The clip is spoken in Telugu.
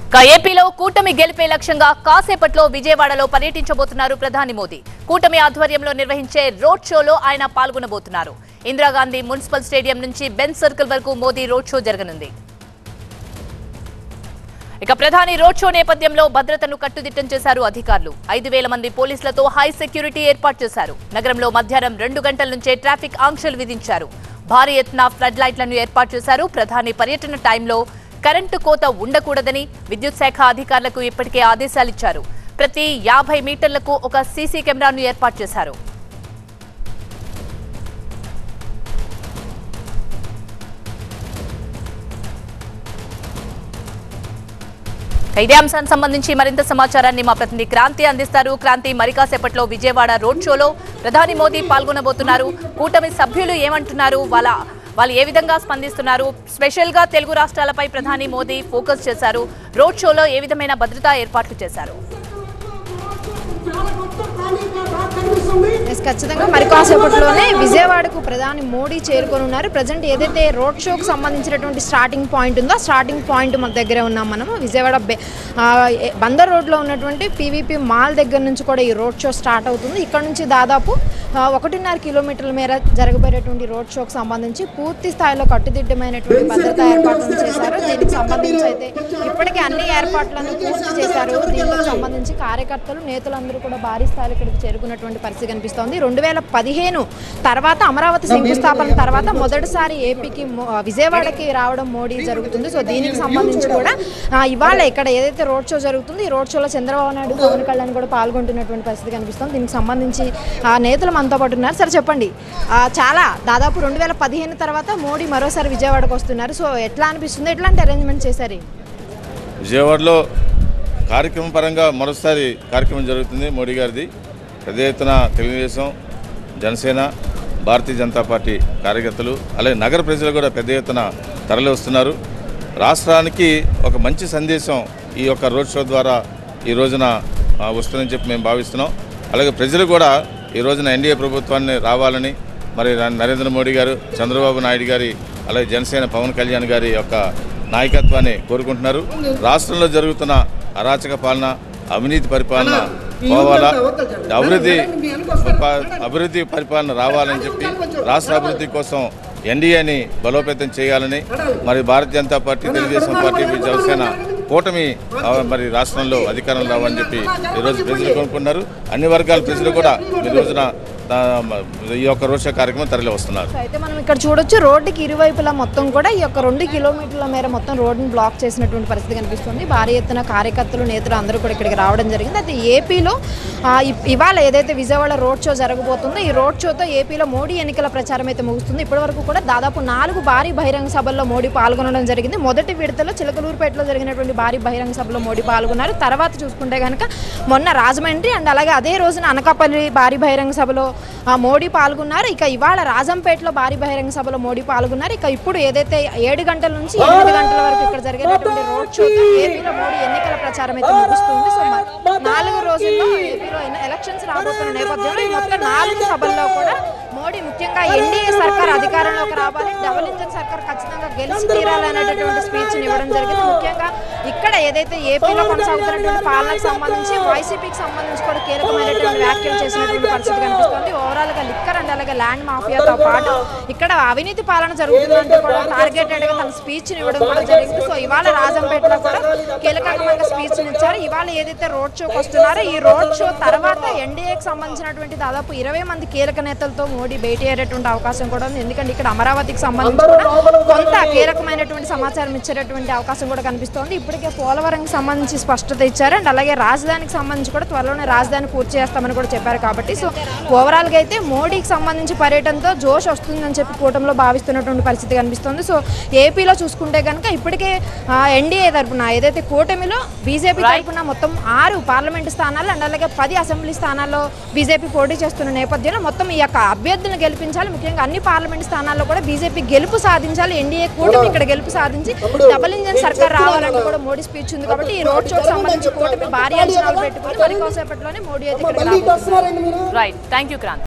ఇక ఏపీలో కూటమి గెలిపే లక్ష్యంగా కాసేపట్లో విజయవాడలో పర్యటించబోతున్నారు ప్రధాని మోదీ కూటమి ఆధ్వర్యంలో నిర్వహించే రోడ్ షోలో ఆయన పాల్గొనబోతున్నారు ఇందిరాగాంధీ మున్సిపల్ స్టేడియం నుంచి బెంచ్ సర్కిల్ వరకు మోదీ రోడ్ షో జరగనుంది ఇక ప్రధాని రోడ్ షో నేపథ్యంలో భద్రతను కట్టుదిట్టం చేశారు అధికారులు ఐదు వేల మంది పోలీసులతో హై సెక్యూరిటీ ఏర్పాటు చేశారు నగరంలో మధ్యాహ్నం రెండు గంటల నుంచే ట్రాఫిక్ ఆంక్షలు విధించారు భారీ ఎత్తున ఫ్లడ్ లైట్లను ఏర్పాటు చేశారు ప్రధాని పర్యటన టైంలో కరెంటు కోత ఉండకూడదని విద్యుత్ శాఖ అధికారులకు ఇప్పటికే ఆదేశాలిచ్చారు ప్రతి యాభై మీటర్లకు ఒక సీసీ కెమెరాను ఏర్పాటు చేశారు ఇదే అంశానికి సంబంధించి మరింత సమాచారాన్ని మా ప్రతినిధి క్రాంతి అందిస్తారు క్రాంతి మరి కాసేపట్లో విజయవాడ రోడ్ షోలో ప్రధాని మోదీ పాల్గొనబోతున్నారు కూటమి సభ్యులు ఏమంటున్నారు వాళ్ళ వాళ్ళు ఏ విధంగా స్పందిస్తున్నారు స్పెషల్ గా తెలుగు రాష్ట్రాలపై ప్రధాని మోదీ ఫోకస్ చేశారు రోడ్ షోలో ఏ విధమైన భద్రతా ఏర్పాట్లు చేశారు ఎస్ ఖచ్చితంగా మరి కాసేపట్లోనే విజయవాడకు ప్రధాని మోడీ చేరుకొని ఉన్నారు ప్రజెంట్ ఏదైతే రోడ్ షోకి సంబంధించినటువంటి స్టార్టింగ్ పాయింట్ ఉందో ఆ స్టార్టింగ్ పాయింట్ మన దగ్గరే ఉన్నాం మనం విజయవాడ బె- ఆ, ఏ- బందర్ రోడ్లో ఉన్నటువంటి పీవీపీ మాల్ దగ్గర నుంచి కూడా ఈ రోడ్ షో స్టార్ట్ అవుతుంది ఇక్కడ నుంచి దాదాపు ఆ, ఒకటిన్నర కిలోమీటర్ల మేర జరగబోయేటువంటి రోడ్ షోకి సంబంధించి పూర్తి స్థాయిలో కట్టుదిట్టమైనటువంటి భద్రతా ఏర్పాట్లను చేశారు దీనికి సంబంధించి అయితే ఇప్పటికే అన్ని ఏర్పాట్లను పూర్తి చేశారు దీనికి సంబంధించి కార్యకర్తలు నేతలందరూ కూడా భారీ స్థాయిలో ఇక్కడికి చేరుకున్నటువంటి పరిస్థితి కనిపిస్తోంది రెండు వేల పదిహేను తర్వాత అమరావతి శంకుస్థాపన తర్వాత మొదటిసారి ఏపీకి మో- విజయవాడకి రావడం మోడీ జరుగుతుంది సో దీనికి సంబంధించి కూడా ఆ, ఇవాళ ఇక్కడ ఏదైతే రోడ్ షో జరుగుతుంది ఈ రోడ్ షోలో చంద్రబాబు నాయుడు పవన్ కళ్యాణ్ కూడా పాల్గొంటున్నటువంటి పరిస్థితి కనిపిస్తుంది దీనికి సంబంధించి ఆ నేతలు మనతో పాటు ఉన్నారు సరే చెప్పండి ఆ, చాలా దాదాపు రెండు వేల పదిహేను తర్వాత మోడీ మరోసారి విజయవాడకు వస్తున్నారు సో ఎట్లా అనిపిస్తుంది ఎట్లాంటి అరేంజ్మెంట్ చేశారు విజయవాడలో కార్యక్రమం పరంగా మరోసారి కార్యక్రమం జరుగుతుంది మోడీ గారిది పెద్ద ఎత్తున తెలుగుదేశం జనసేన భారతీయ జనతా పార్టీ కార్యకర్తలు అలాగే నగర ప్రజలు కూడా పెద్ద ఎత్తున తరలి వస్తున్నారు రాష్ట్రానికి ఒక మంచి సందేశం ఈ యొక్క రోడ్ షో ద్వారా ఈ రోజున ఆ, వస్తుందని చెప్పి మేము భావిస్తున్నాం అలాగే ప్రజలు కూడా ఈ రోజున ఎన్డీఏ ప్రభుత్వాన్ని రావాలని మరి న- నరేంద్ర మోడీ గారు చంద్రబాబు నాయుడు గారి అలాగే జనసేన పవన్ కళ్యాణ్ గారి యొక్క నాయకత్వాన్ని కోరుకుంటున్నారు రాష్ట్రంలో జరుగుతున్న అరాచక పాలన అవినీతి పరిపాలన పోవాలా అభివృద్ధి ప- అభివృద్ధి పరిపాలన రావాలని చెప్పి రాష్ట్ర అభివృద్ధి కోసం ఎన్డీఏని బలోపేతం చేయాలని మరి భారతీయ జనతా పార్టీ తెలుగుదేశం పార్టీ జనసేన కూటమి ఆ, మరి రాష్ట్రంలో అధికారం రావాలని చెప్పి ఈరోజు ప్రజలు కోరుకున్నారు అన్ని వర్గాల ప్రజలు కూడా ఈ రోజున ఆ, ఈ యొక్క రోష కార్యక్రమం తరలి వస్తున్నారు సో అయితే మనం ఇక్కడ చూడొచ్చు రోడ్డుకి ఇరువైపులా మొత్తం కూడా ఈ యొక్క రెండు కిలోమీటర్ల మేర మొత్తం రోడ్డును బ్లాక్ చేసినటువంటి పరిస్థితి కనిపిస్తుంది భారీ ఎత్తున కార్యకర్తలు నేతలు అందరూ కూడా ఇక్కడికి రావడం జరిగింది అయితే ఏపీలో ఆ, ఇ- ఇవాళ ఏదైతే విజయవాడ రోడ్ షో జరగబోతుందో ఈ రోడ్ షోతో ఏపీలో మోడీ ఎన్నికల ప్రచారం అయితే ముగుస్తుంది ఇప్పటి వరకు కూడా దాదాపు నాలుగు భారీ బహిరంగ సభల్లో మోడీ పాల్గొనడం జరిగింది మొదటి విడతలో చిలకలూరుపేటలో జరిగినటువంటి భారీ బహిరంగ సభలో మోడీ పాల్గొన్నారు తర్వాత చూసుకుంటే కనుక మొన్న రాజమండ్రి అండ్ అలాగే అదే రోజున అనకాపల్లి భారీ బహిరంగ సభలో ఆ, మోడీ పాల్గొన్నారు ఇక ఇవాళ రాజంపేటలో భారీ బహిరంగ సభలో మోడీ పాల్గొన్నారు ఇక ఇప్పుడు ఏదైతే ఏడు గంటల నుంచి ఎనిమిది గంటల వరకు ఇక్కడ జరిగేటటువంటి రోడ్ షోతో ఏపీలో మోడీ ఎన్నికల ప్రచారం అయితే ముగుస్తుంది సో మ- నాలుగు రోజుల్లో ఏపీలో ఎన్ని- ఎలక్షన్స్ రాబోతున్న నేపథ్యంలో ఈ మొత్తం నాలుగు సభల్లో కూడా మోడీ ముఖ్యంగా ఎన్డీఏ సర్కార్ అధికారంలోకి రావాలి డబుల్ ఇంజన్ సర్కార్ ఖచ్చితంగా గెలిచి తీరాలనేటటువంటి స్పీచ్ ఇవ్వడం జరిగింది ముఖ్యంగా ఇక్కడ ఏదైతే ఏపీలో కొనసాగుతున్నటువంటి పాలనకు సంబంధించి వైసీపీకి సంబంధించి కూడా కీలకమైనటువంటి వ్యాఖ్యలు చేసినటువంటి పరిస్థితి కనిపిస్తుంది ఓవరాల్ గా లిక్కర్ అండ్ అలాగే ల్యాండ్ మాఫియాతో పాటు ఇక్కడ అవినీతి పాలన జరుగుతుందంటూ కూడా టార్గెటెడ్ గా తన స్పీచ్ ఇవ్వడం కూడా జరిగింది సో ఇవాళ రాజంపేటలో కూడా కీలకమైన స్పీచ్ ఇచ్చారు ఇవాళ ఏదైతే రోడ్ షోకి వస్తున్నారో ఈ రోడ్ షో తర్వాత ఎన్డీఏకి సంబంధించినటువంటి దాదాపు ఇరవై మంది కీలక నేతలతో మోడీ భేటీ అయ్యేటువంటి అవకాశం కూడా ఉంది ఎందుకంటే ఇక్కడ అమరావతికి సంబంధించి కూడా కొంత కీలకమైనటువంటి సమాచారం ఇచ్చేటటువంటి అవకాశం కూడా కనిపిస్తోంది ఇప్పటికే పోలవరంకి సంబంధించి స్పష్టత ఇచ్చారు అండ్ అలాగే రాజధానికి సంబంధించి కూడా త్వరలోనే రాజధాని పూర్తి చేస్తామని కూడా చెప్పారు కాబట్టి సో ఓవరాల్గా అయితే మోడీకి సంబంధించి పర్యటనతో జోష్ వస్తుందని చెప్పి కూటమిలో భావిస్తున్నటువంటి పరిస్థితి కనిపిస్తుంది సో ఏపీలో చూసుకుంటే కనుక ఇప్పటికే ఎన్డీఏ తరపున ఏదైతే కూటమిలో బీజేపీ తరపున మొత్తం ఆరు పార్లమెంటు స్థానాలు అండ్ అలాగే పది అసెంబ్లీ స్థానాల్లో బీజేపీ పోటీ చేస్తున్న నేపథ్యంలో మొత్తం ఈ యొక్క అభ్యర్థులను గెలిపించాలి ముఖ్యంగా అన్ని పార్లమెంట్ స్థానాల్లో కూడా బీజేపీ గెలుపు సాధించాలి ఎన్డీఏ కూటమి ఇక్కడ గెలుపు సాధించి డబుల్ ఇంజన్ సర్కార్ రావాలంటూ కూడా మోడీ స్పీచ్ ఉంది కాబట్టి ఈ రోడ్ షోకి సంబంధించి కూటమి భారీ అంచనాలు పెట్టుకుని మరి కాసేపట్లోనే మోడీ అయితే ఇక్కడికి రాబోతున్నారు రైట్ థ్యాంక్ యూ క్రాంతి